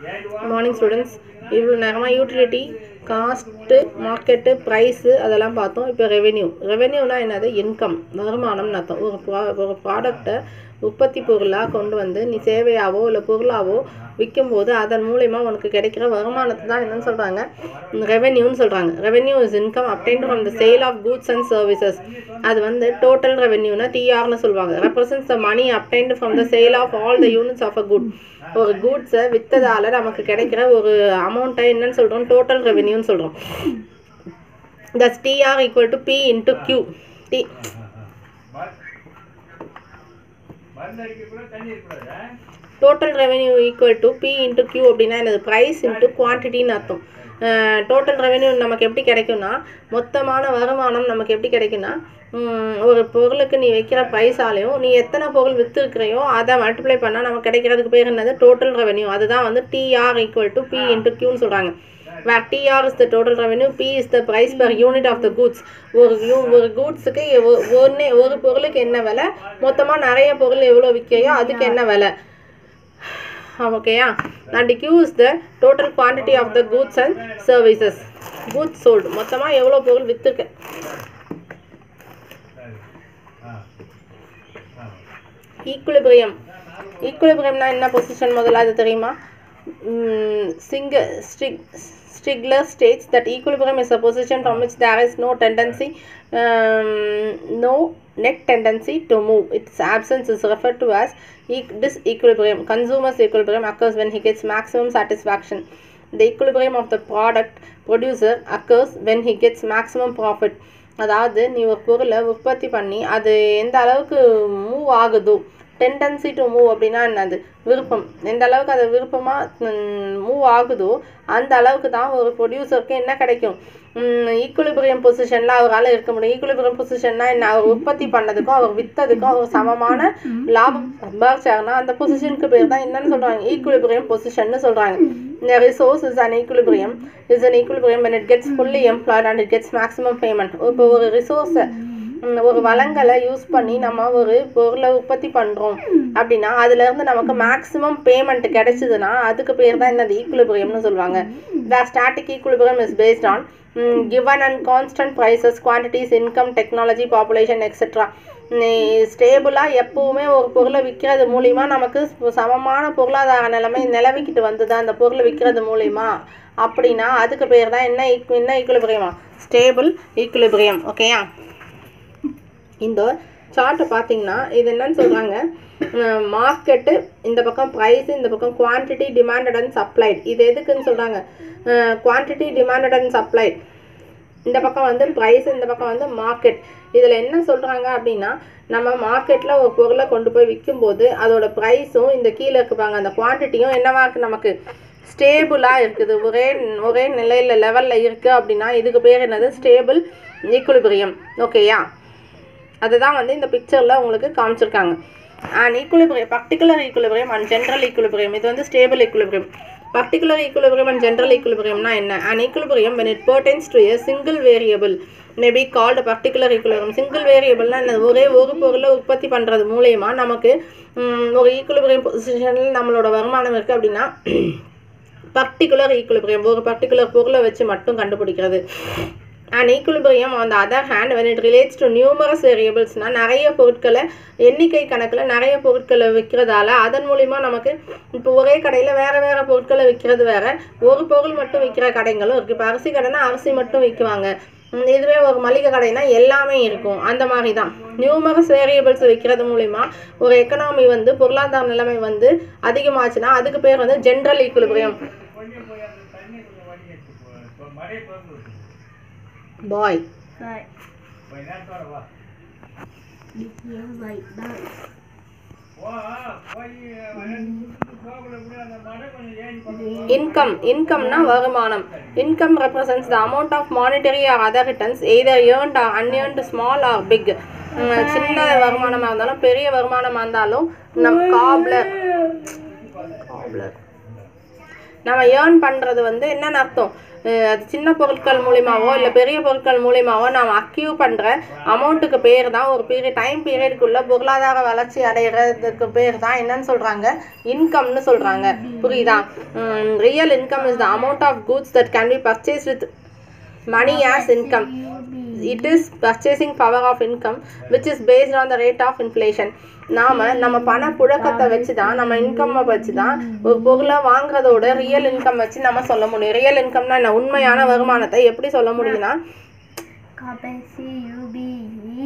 Morning students இவ்வளோ நேரமாக utility cost market price அதெல்லாம் பார்த்தோம் இப்போ ரெவென்யூ ரெவென்யூனா என்னது இன்கம் வருமானம்னு அர்த்தம் ஒரு ப்ரா ஒரு ப்ராடக்டை உற்பத்தி பொருளாக கொண்டு வந்து நீ சேவையாவோ இல்லை பொருளாவோ விற்கும்போது அதன் மூலயமா உனக்கு கிடைக்கிற வருமானத்தை தான் என்னன்னு சொல்கிறாங்க ரெவென்யூன்னு சொல்கிறாங்க revenue is income obtained from the sale of goods and services அது வந்து டோட்டல் ரெவென்யூனா டிஆர்னு சொல்லுவாங்க represents the money obtained from the sale of all the units of a good ஒரு கூட்ஸை விற்றதால நமக்கு கிடைக்கிற ஒரு அமௌண்ட்டை என்னன்னு சொல்கிறோம் டோட்டல் ரெவென்யூன்னு சொல்கிறோம் thus TR equal to P into Q T total revenue equal to P into Q அப்படின்னா என்னது ப்ரைஸ் இன்ட்டு குவான்டிட்டின்னு அர்த்தம் டோட்டல் ரெவென்யூ நமக்கு எப்படி கிடைக்கும்னா மொத்தமான வருமானம் நமக்கு எப்படி கிடைக்கும்னா உம், ஒரு பொருளுக்கு நீ வைக்கிற ப்ரைஸாலையும் நீ எத்தனை பொருள் விற்றுருக்கிறையோ அதை மல்டிப்ளை பண்ணால் நமக்கு கிடைக்கிறதுக்கு பேர் என்னது டோட்டல் ரெவென்யூ அதுதான் வந்து TR equal to P into கியூன்னு சொல்கிறாங்க where TR is the total revenue, P is the price per unit of the goods. ஒரு யூ- ஒரு கூட்ஸுக்கு ஒன்று ஒரு பொருளுக்கு என்ன விலை மொத்தமாக நிறைய பொருள் எவ்வளோ விற்கையோ அதுக்கு என்ன விலை ஓகேயா and Q is the total quantity of the goods and services goods sold மொத்தமாக எவ்வளோ பொருள் விற்றுருக்கு ஈக்குலிபிரியம் ஈக்குலிபிரியம்னா என்ன பொசிஷன் முதல்ல அது தெரியுமா சிங்க ஸ்ட்ரிக் ஸ்ட்ரிக்லர் states that equilibrium is a position from which there is no tendency um, no net tendency to move its absence is referred to as e- disequilibrium consumer's equilibrium occurs when he gets maximum satisfaction the equilibrium of the product producer occurs when he gets maximum profit அதாவது நீ ஒரு பொருளை உற்பத்தி பண்ணி அது எந்த அளவுக்கு move ஆகுதோ டெண்டன்சி டு மூவ் அப்படின்னா என்னது விருப்பம் எந்த அளவுக்கு அது விருப்பமாக மூவ் ஆகுதோ அந்த அளவுக்கு தான் ஒரு ப்ரொடியூசருக்கு என்ன கிடைக்கும் ஈக்குலிபிரியம் பொசிஷனில் அவரால் இருக்க முடியும் ஈக்குலிபிரியம் பொசிஷன்னா என்ன அவர் உற்பத்தி பண்ணதுக்கும் அவர் விற்றதுக்கும் அவர் சமமான லாபம் சம்பாதிச்சாருன்னா அந்த பொசிஷனுக்கு பேர் தான் என்னன்னு சொல்கிறாங்க ஈக்குலிபிரியம் பொசிஷன்னு சொல்கிறாங்க The resource is an equilibrium is an equilibrium when it gets fully employed and it gets maximum payment இப்போ ஒரு ரிசோர்ஸை ஒரு வளங்களை யூஸ் பண்ணி நம்ம ஒரு பொருளை உற்பத்தி பண்ணுறோம் அப்படின்னா அதுலேருந்து நமக்கு மேக்ஸிமம் பேமெண்ட் கிடைச்சதுன்னா அதுக்கு பேர் தான் என்னது ஈக்குலிபிரியம்னு சொல்லுவாங்க the static equilibrium is based on given and constant prices quantities income technology population etcetera ஸ்டேபிளாக எப்போவுமே ஒரு பொருளை விற்கிறது மூலிமா நமக்கு சமமான பொருளாதார நிலைமை நிலவிக்கிட்டு வந்தது அந்த பொருளை விற்கிறது மூலிமா அப்படின்னா அதுக்கு பேர் தான் என்ன equ- என்ன ஈக்குலிபிரியமா ஸ்டேபிள் ஈக்குலிபிரியம் ஓகேயா இந்த சார்ட்டை பார்த்தீங்கன்னா இது என்னன்னு சொல்கிறாங்க மார்க்கெட்டு இந்த பக்கம் ப்ரைஸ் இந்த பக்கம் குவான்டிட்டி டிமாண்டட் அண்ட் சப்ளைட் இது எதுக்குன்னு சொல்கிறாங்க குவான்டிட்டி டிமாண்டட் அண்ட் சப்ளைட் இந்த பக்கம் வந்து ப்ரைஸ் இந்த பக்கம் வந்து மார்க்கெட் இதில் என்ன சொல்கிறாங்க அப்படின்னா நம்ம மார்க்கெட்டில் ஒரு பொருளை கொண்டு போய் விற்கும்போது அதோட ப்ரைஸும் இந்த கீழே இருக்குப்பாங்க அந்த குவான்டிட்டியும் என்னவா இருக்கு நமக்கு ஸ்டேபிளாக இருக்குது ஒரே ஒரே நிலையில் லெவலில் இருக்குது அப்படின்னா இதுக்கு பேர் என்னது ஸ்டேபிள் ஈக்குலிபிரியம் ஓகேயா அதுதான் வந்து இந்த பிக்சரில் உங்களுக்கு காமிச்சிருக்காங்க and equilibrium particular equilibrium and general equilibrium இது வந்து stable equilibrium particular equilibrium and general ஈக்குலிபிரியம்னா என்ன and equilibrium when it pertains to a single variable may be called a particular equilibrium single வேரியபிள்னா என்ன ஒரே ஒரு பொருளை உற்பத்தி பண்ணுறது மூலயமா நமக்கு ம், ஒரு ஈக்குலிபிரியம் பொசிஷனில் நம்மளோட வருமானம் இருக்குது அப்படின்னா பர்டிகுலர் ஈக்குலிபிரியம் ஒரு பர்டிகுலர் பொருளை வச்சு மட்டும் கண்டுபிடிக்கிறது and equilibrium on the other hand when it relates to numerous variablesனால் நிறைய பொருட்களை எண்ணிக்கை கணக்கில் நிறைய பொருட்களை விற்கிறதால அதன் மூலிமா நமக்கு இப்போ ஒரே கடையில் வேறு வேறு பொருட்களை விற்கிறது வேற ஒரு பொருள் மட்டும் விற்கிற கடைகளும் இருக்குது இப்போ அரிசி கடைனா அரிசி மட்டும் விற்குவாங்க ம், இதுவே ஒரு மளிகை கடைனா எல்லாமே இருக்கும் அந்த மாதிரி தான் நியூமரஸ் வேரியபிள்ஸ் விற்கிறது மூலிமா ஒரு எக்கனாமி வந்து பொருளாதார நிலைமை வந்து அதிகமாச்சுன்னா அதுக்கு பேர் வந்து general equilibrium bye Bye. Bye. Bye. Income இன்கம்னா வருமானம் income represents the amount of monetary or other returns either earned or unearned small or big சின்ன வருமானமாக இருந்தாலும் பெரிய வருமானமாக இருந்தாலும் நம் காப்லர் காப்லர் நம்ம ஏர்ன் பண்ணுறது வந்து என்னென்னு அர்த்தம் அஹ் அது சின்ன பொருட்கள் மூலியமாவோ இல்லை பெரிய பொருட்கள் மூலியமாவோ நாம் அக்யூ பண்ணுற அமௌண்ட்டுக்கு பேர் தான் ஒரு பீரியட் டைம் பீரியடுக்குள்ள பொருளாதார வளர்ச்சி அடைகிறதுக்கு பேர் தான் என்னன்னு சொல்கிறாங்க இன்கம்னு சொல்கிறாங்க புரியுதா real income is the amount of goods that can be purchase with money as income it is purchasing power of income which is based on the rate of inflation நாம நம்ம பண புழக்கத்தை வச்சு தான் நம்ம இன்கம்மை வச்சு தான் ஒரு பொருளை வாங்குறதோட ரியல் இன்கம் வச்சு நம்ம சொல்ல முடியும் ரியல் இன்கம்னா என்ன உண்மையான வருமானத்தை எப்படி சொல்ல முடியும்னா Copy U B E.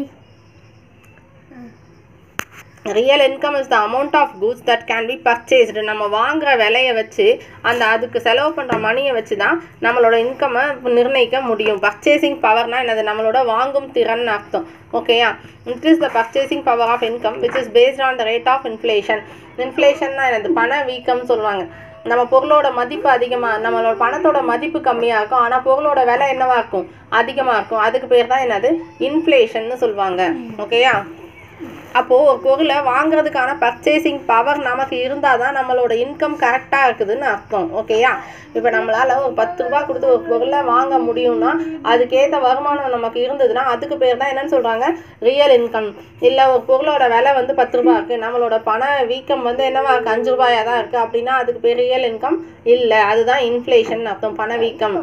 Real income is the amount of goods that can be purchased நம்ம வாங்குற விலையை வச்சு அந்த அதுக்கு செலவு பண்ணுற மணியை வச்சு தான் நம்மளோட இன்கம்மை நிர்ணயிக்க முடியும் பர்ச்சேசிங் பவர்னா என்னது நம்மளோட வாங்கும் திறன் அர்த்தம் ஓகேயா it is the purchasing power of income which is based on the rate of inflation இன்ஃப்ளேஷன்னா என்னது பண வீக்கம்னு சொல்லுவாங்க நம்ம பொருளோட மதிப்பு அதிகமாக நம்மளோட பணத்தோட மதிப்பு கம்மியாக இருக்கும் ஆனால் பொருளோட விலை என்னவா இருக்கும் அதிகமாக இருக்கும் அதுக்கு பேர் தான் என்னது இன்ஃப்ளேஷன்னு சொல்லுவாங்க ஓகேயா அப்போது ஒரு பொருளை வாங்குறதுக்கான பர்ச்சேசிங் பவர் நமக்கு இருந்தால் தான் நம்மளோட இன்கம் கரெக்டாக இருக்குதுன்னு அர்த்தம் ஓகேயா இப்போ நம்மளால் ஒரு பத்து ரூபா கொடுத்து ஒரு பொருளை வாங்க முடியும்னா அதுக்கேற்ற வருமானம் நமக்கு இருந்ததுன்னா அதுக்கு பேர் தான் என்னன்னு சொல்கிறாங்க ரியல் இன்கம் இல்லை ஒரு பொருளோட விலை வந்து பத்து ரூபா இருக்குது நம்மளோட பண வீக்கம் வந்து என்னவா இருக்குது அஞ்சு ரூபாயாக தான் இருக்குது அப்படின்னா அதுக்கு பேர் ரியல் இன்கம் இல்லை அதுதான் இன்ஃப்ளேஷன் அர்த்தம் பண வீக்கம்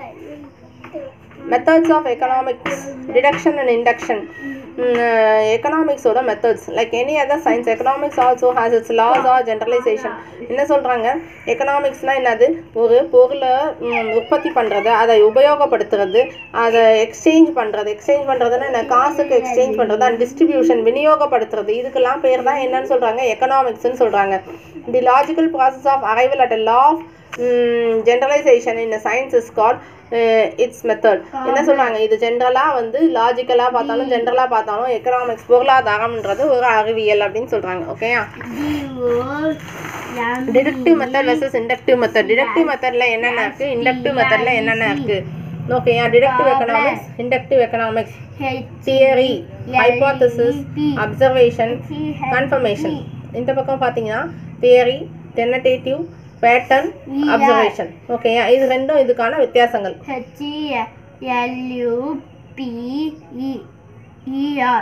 methods of economics deduction and induction எக்கனாமிக்ஸோட methods like any other science economics also has its laws or generalisation என்ன சொல்கிறாங்க எக்கனாமிக்ஸ்னால் என்னது ஒரு பொருளை ம், உற்பத்தி பண்ணுறது அதை உபயோகப்படுத்துறது அதை எக்ஸ்சேஞ்ச் பண்ணுறது எக்ஸ்சேஞ்ச் பண்ணுறதுன்னா என்ன காசுக்கு எக்ஸ்சேஞ்ச் பண்ணுறது அண்ட் டிஸ்ட்ரிபியூஷன் விநியோகப்படுத்துறது இதுக்கெல்லாம் பேர் தான் என்னன்னு சொல்கிறாங்க எக்கனாமிக்ஸ்னு சொல்கிறாங்க the logical process of arrival at a law of generalisation in science is call its method என்ன சொல்றாங்க இது ஜென்ரலா வந்து லாஜிக்கலா பார்த்தாலும் ஜென்ரலா பார்த்தாலும் எக்கனாமிக்ஸ் பொருளாதாரம்ன்றது ஒரு அறிவியல் அப்படின்னு சொல்றாங்க ஓகேயா D O M deductive method versus inductive method deductive மெத்தட்ல என்னென்ன இருக்கு இண்டக்டிவ் மெத்தட்ல என்னென்ன இருக்கு ஓகேயா deductive economics inductive economics H theory hypothesis observation confirmation இந்த பக்கம் பார்த்தீங்கன்னா தியரி டெனடேட்டிவ் பேட்டர்ன் அப்சர்வேஷன் ஓகேயா இது ரெண்டும் இதுக்கான வித்தியாசங்கள் H L U P E E R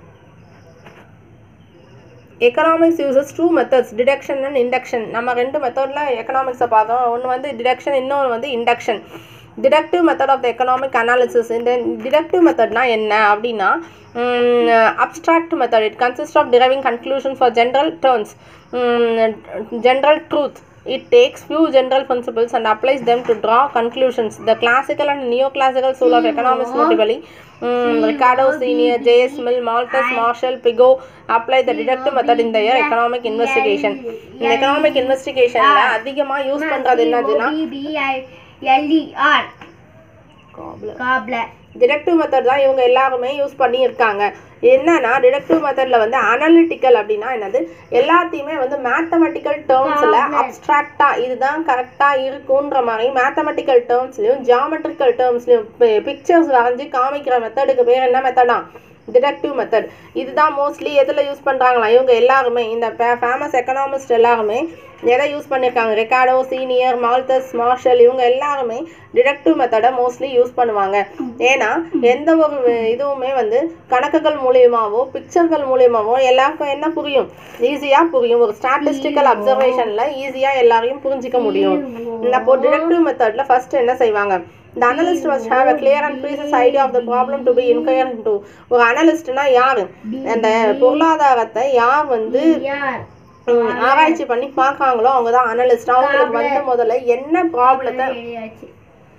economics uses two methods deduction and induction நம்ம ரெண்டு மெத்தடில் எக்கனாமிக்ஸை பார்த்தோம் ஒன்று வந்து டிடக்ஷன் இன்னொன்று வந்து induction deductive method of the economic analysis இந்த டிடக்டிவ் மெத்தட்னா என்ன அப்படின்னா abstract method it consist of driving conclusion for general terms general truth it takes few general principles and applies them to draw conclusions. The classical and neoclassical school of economics notably um, Ricardo Senior, J.S. Mill, Malthus, Marshall, Pigou apply the deductive method in their economic investigation. இந்த economic இன்வெஸ்டிகேஷனில் அதிகமாக use பண்ணுறது என்னதுன்னா B B I L E R Cobbler டிடக்டிவ் மெத்தட் தான் இவங்க எல்லாருமே யூஸ் பண்ணி இருக்காங்க என்னன்னா டிடக்டிவ் மெத்தடில் வந்து அனலிட்டிக்கல் அப்படின்னா என்னது எல்லாத்தையுமே வந்து மேத்தமெட்டிக்கல் டேர்ம்ஸில் அப்ட்ராக்டாக இதுதான் கரெக்டாக இருக்குன்ற மாதிரி மேத்தமெட்டிக்கல் டேர்ம்ஸ்லையும் ஜியாமெட்ரிக்கல் டேர்ம்ஸ்லையும் பிக்சர்ஸ் வரைஞ்சி காமிக்கிற மெத்தடுக்கு பேர் என்ன மெத்தடா டிடக்டிவ் மெத்தட் இதுதான் மோஸ்ட்லி எதில் யூஸ் பண்ணுறாங்களா இவங்க எல்லாருமே இந்த ஃபேமஸ் எக்கனாமிஸ்ட் எல்லாருமே எதை யூஸ் பண்ணியிருக்காங்க ரெக்கார்டோ சீனியர் மால்தஸ் மார்ஷல் இவங்க எல்லாருமே டிடக்டிவ் மெத்தடை மோஸ்ட்லி யூஸ் பண்ணுவாங்க ஏன்னா எந்த ஒரு இதுவுமே வந்து கணக்குகள் மூலியமாவோ பிக்சர்கள் மூலியமாவோ எல்லாருக்கும் என்ன புரியும் ஈஸியாக புரியும் ஒரு ஸ்டாட்டிஸ்டிக்கல் அப்சர்வேஷனில் ஈஸியாக எல்லாரையும் புரிஞ்சிக்க முடியும் அப்போ டிடக்டிவ் மெத்தடில் ஃபர்ஸ்ட் என்ன செய்வாங்க The analyst must have a clear and precise idea of the problem to be inquired into. ஒரு அனலிஸ்ட்னா யாரு அந்த பொருளாதாரத்தை யார் வந்து R ம், ஆராய்ச்சி பண்ணி பார்க்காங்களோ அவங்க தான் அனலிஸ்ட் அவங்களுக்கு வந்து முதல்ல என்ன ப்ராப்ளத்தை எழுதியாச்சு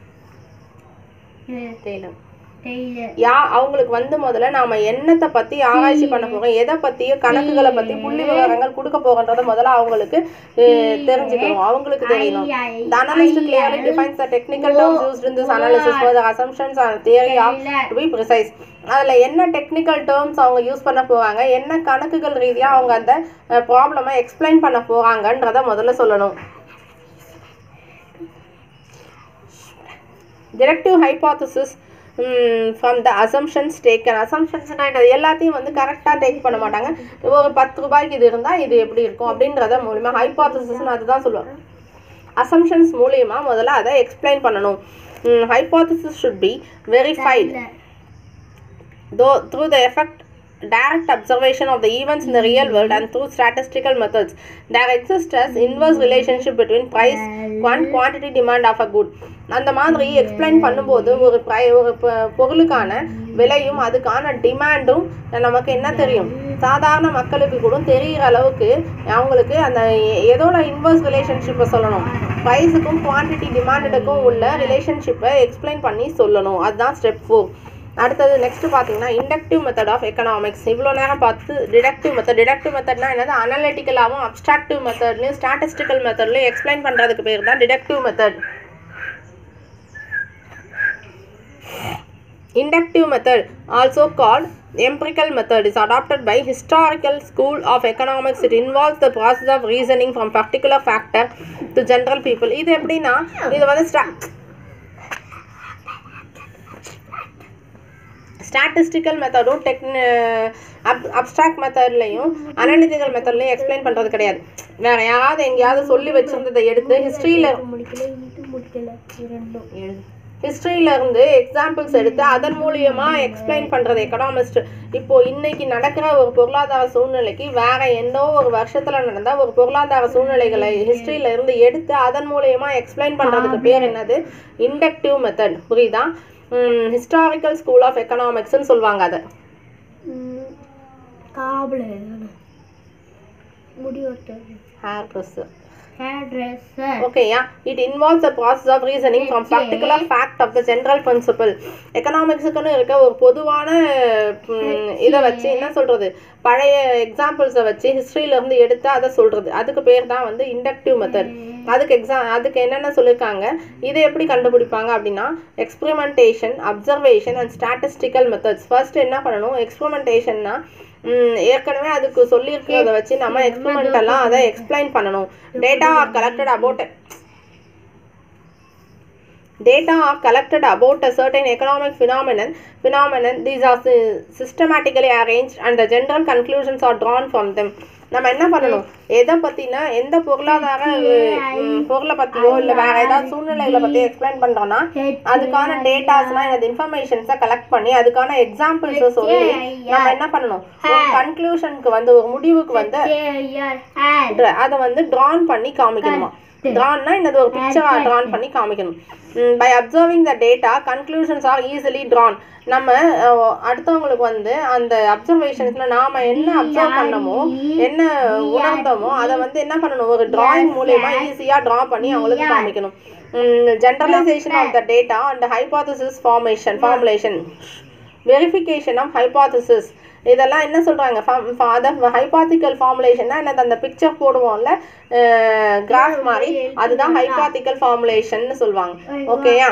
தெரியல Taylor யா அவங்களுக்கு வந்து முதல்ல நாம என்னத்தை பத்தி ஆராய்ச்சி பண்ண போறோம் எதை பத்தியும் கணக்குகளை பத்தி புள்ளி விவரங்கள் கொடுக்க போகின்றத முதல்ல அவங்களுக்கு அஹ், தெரிஞ்சுக்கணும் அவங்களுக்கு தெரியணும் The analyst clearly defines the technical terms used in this analysis for the assumptions and theory of to be precise அதுல என்ன டெக்னிக்கல் டேர்ம்ஸ் அவங்க யூஸ் பண்ண போறாங்க என்ன கணக்குகள் ரீதியா அவங்க அந்த ப்ராப்ளமை எக்ஸ்பிளைன் பண்ண போறாங்கன்றத முதல்ல சொல்லணும் deductive hypothesis from the assumptions taken அசம்ஷன்ஸ்னால் என்னது எல்லாத்தையும் வந்து கரெக்டாக டேக் பண்ண மாட்டாங்க ஒரு பத்து ரூபாய்க்கு இது இருந்தால் இது எப்படி இருக்கும் அப்படின்றத மூலிமா ஹைபாத்தசிஸ்னு அதுதான் சொல்லுவாங்க அசம்ஷன்ஸ் மூலியமா முதல்ல அதை எக்ஸ்பிளைன் பண்ணணும் hypothesis should be verified though through the effect direct observation of the events in the real world and through statistical methods there exists as inverse relationship between price quant quantity demand of a good அந்த மாதிரி explain பண்ணும்போது ஒரு fry ஒரு பொ- பொருளுக்கான விலையும் அதுக்கான டிமாண்டும் நமக்கு என்ன தெரியும் சாதாரண மக்களுக்கு கூட தெரிகிற அளவுக்கு அவங்களுக்கு அந்த எ- எதோட இன்வர்ஸ் ரிலேஷன்ஷிப்பை சொல்லணும் ப்ரைஸுக்கும் குவான்டிட்டி டிமாண்டுக்கும் உள்ள ரிலேஷன்ஷிப்பை எக்ஸ்பிளைன் பண்ணி சொல்லணும் அதுதான் ஸ்டெப் ஃபோர் அடுத்தது நெக்ஸ்ட் பார்த்தீங்கன்னா இண்டக்டிவ் மெத்தட் ஆஃப் எக்கனாமிக்ஸ் இவ்வளோ நேரம் பார்த்து டிடக்டிவ் மெத்தட் டிடக்டிவ் மெத்தட்னா என்னது அனலிட்டிக்கலாகவும் அப்ஸ்ட்ராக்டிவ் மெத்தட்லையும் ஸ்டாட்டிஸ்டிக்கல் மெத்தட்லையும் எக்ஸ்பிளைன் பண்ணுறதுக்கு பேர் தான் deductive method Inductive method, also called empirical method, is adopted by historical school of economics. It involves the process of reasoning from particular factor to general people. இது எப்படின்னா இது வந்து ஸ்டா statistical மெத்தடும் டெக் அப் அப்ட்ராக்ட் மெத்தட்லையும் அனலிட்டிக்கல் மெத்தட்லையும் எக்ஸ்பிளைன் பண்ணுறது கிடையாது வேற யாராவது எங்கேயாவது சொல்லி வச்சிருந்ததை எடுத்து ஹிஸ்ட்ரியில் முடிக்கல இது முடிக்கல இரண்டும் ஹிஸ்ட்ரியில இருந்து எக்ஸாம்பிள்ஸ் எடுத்து அதன் மூலியமா எக்ஸ்பிளைன் பண்றது எக்கனாமிஸ்ட் இப்போ இன்னைக்கு நடக்கிற ஒரு பொருளாதார சூழ்நிலைக்கு வேற எந்தோ ஒரு வருஷத்துல நடந்த ஒரு பொருளாதார சூழ்நிலைகளை ஹிஸ்டரியில இருந்து எடுத்து அதன் மூலியமா எக்ஸ்பிளைன் பண்றதுக்கு பேர் என்னது இண்டக்டிவ் மெத்தட் புரியுதா ஹிஸ்டாரிக்கல் ஸ்கூல் ஆஃப் எக்கனாமிக்ஸ்னு சொல்லுவாங்க அதை காபில் முடி ஒருத்தர் hair dress hair dresser Okay, yeah. It involves the process of reasoning from particular fact of the general principle. எக்கனாமிக்ஸுக்குன்னு இருக்க ஒரு பொதுவான ம், இதை வச்சு என்ன சொல்றது பழைய எக்ஸாம்பிள்ஸை வச்சு ஹிஸ்ட்ரியில இருந்து எடுத்து அதை சொல்றது அதுக்கு பேர் தான் வந்து இண்டக்டிவ் மெத்தட் அதுக்கு எக்ஸா அதுக்கு என்னென்ன சொல்லியிருக்காங்க இதை எப்படி கண்டுபிடிப்பாங்க அப்படின்னா experimentation observation and statistical methods first என்ன பண்ணணும் எக்ஸ்பெரிமெண்டேஷன்னா ஏற்கனவே அதுக்கு சொல்லியிருக்கிறத வச்சு நம்ம எக்ஸ்பெரிமெண்டெல்லாம் அதை எக்ஸ்பிளைன் பண்ணணும் data are collected about data are collected about a certain economic phenomenon phenomenon these are sy- systematically arranged and the general conclusions are drawn from them நம்ம என்ன பண்ணணும் எதை பத்தினா எந்த பொருளாதார ம், பொருளை பத்தியோ இல்ல வேற ஏதாவது சூழ்நிலைகளை பத்தி எக்ஸ்பிளைன் பண்றோம்னா அதுக்கான டேட்டாஸ்னா இந்த இன்ஃபர்மேஷன்ஸை கலெக்ட் பண்ணி அதுக்கான எக்ஸாம்பிள்ஸை சொல்லி நம்ம என்ன பண்ணணும் ஒரு கன்க்ளூஷனுக்கு வந்து ஒரு முடிவுக்கு வந்து ஹேர் அதை வந்து ட்ரான் பண்ணி காமிக்கணுமா ட்ரான்னா என்னது ஒரு பிக்சரா ட்ரான் பண்ணி காமிக்கணும் by observing the data conclusions are easily drawn நம்ம அஹ், அடுத்தவங்களுக்கு வந்து அந்த அப்சர்வேஷன்ஸ்ல நாம என்ன அப்சர்வ் பண்ணமோ என்ன உணர்ந்தோமோ அதை வந்து என்ன பண்ணணும் ஒரு டிராயிங் மூலியமா ஈஸியா ட்ரா பண்ணி அவங்களுக்கு காமிக்கணும் generalisation of the data and hypothesis formation formulation verification of hypothesis இதெல்லாம் என்ன சொல்றாங்க அதை ஹைபாத்திக்கல் ஃபார்முலேஷன்னா என்னது அந்த பிக்சர் போடுவோம்ல கிராஃப் மாதிரி அதுதான் ஹைபாத்திக்கல் ஃபார்முலேஷன்னு சொல்லுவாங்க ஓகேயா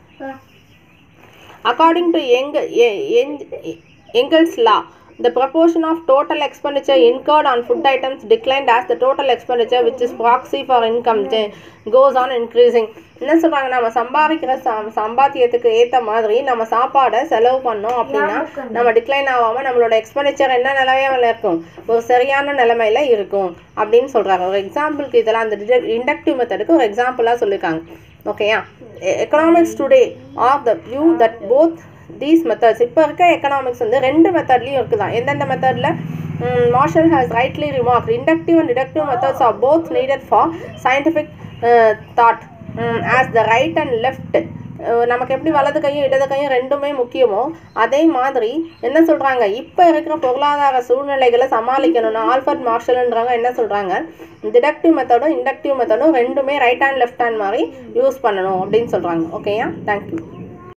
According to Eng, Eng, Engel's law, the proportion of total expenditure incurred on food items declined as the total expenditure, which is proxy for income, ge- goes on increasing. என்ன சொல்றாங்க நம்ம சம்பாதிக்கிற some சம்பாத்தியத்துக்கு ஏத்த மாதிரி நம்ம சாப்பாடை செலவு பண்ணோம் அப்படின்னா நம்ம டிக்ளைன் ஆகாம நம்மளோட எக்ஸ்பெண்டிச்சர் என்ன நிலைமையில இருக்கும் ஒரு சரியான நிலைமையில இருக்கும் அப்படின்னு சொல்றாங்க ஒரு எக்ஸாம்பிளுக்கு இதெல்லாம் அந்த இண்டக்டிவ் மெத்தடுக்கு ஒரு எக்ஸாம்பிளா சொல்லியிருக்காங்க ஓகேயா economics today are the view that both these methods இப்போ இருக்க எக்கனாமிக்ஸ் வந்து ரெண்டு மெத்தட்லையும் இருக்குதான் எந்தெந்த மெத்தடில் Marshall has rightly remark inductive and deductive methods are both needed for scientific thought as the right and left நமக்கு எப்படி வலது கையும் இடது கையும் ரெண்டுமே முக்கியமோ அதே மாதிரி என்ன சொல்கிறாங்க இப்போ இருக்கிற பொருளாதார சூழ்நிலைகளை சமாளிக்கணும்னா ஆல்ஃபர்ட் மார்ஷல்ன்றவங்க என்ன சொல்கிறாங்க டிடக்டிவ் மெத்தடும் இண்டக்டிவ் மெத்தடும் ரெண்டுமே ரைட் ஹேண்ட் லெஃப்ட் ஹேண்ட் மாதிரி யூஸ் பண்ணணும் அப்படின்னு சொல்கிறாங்க ஓகேயா தேங்க்யூ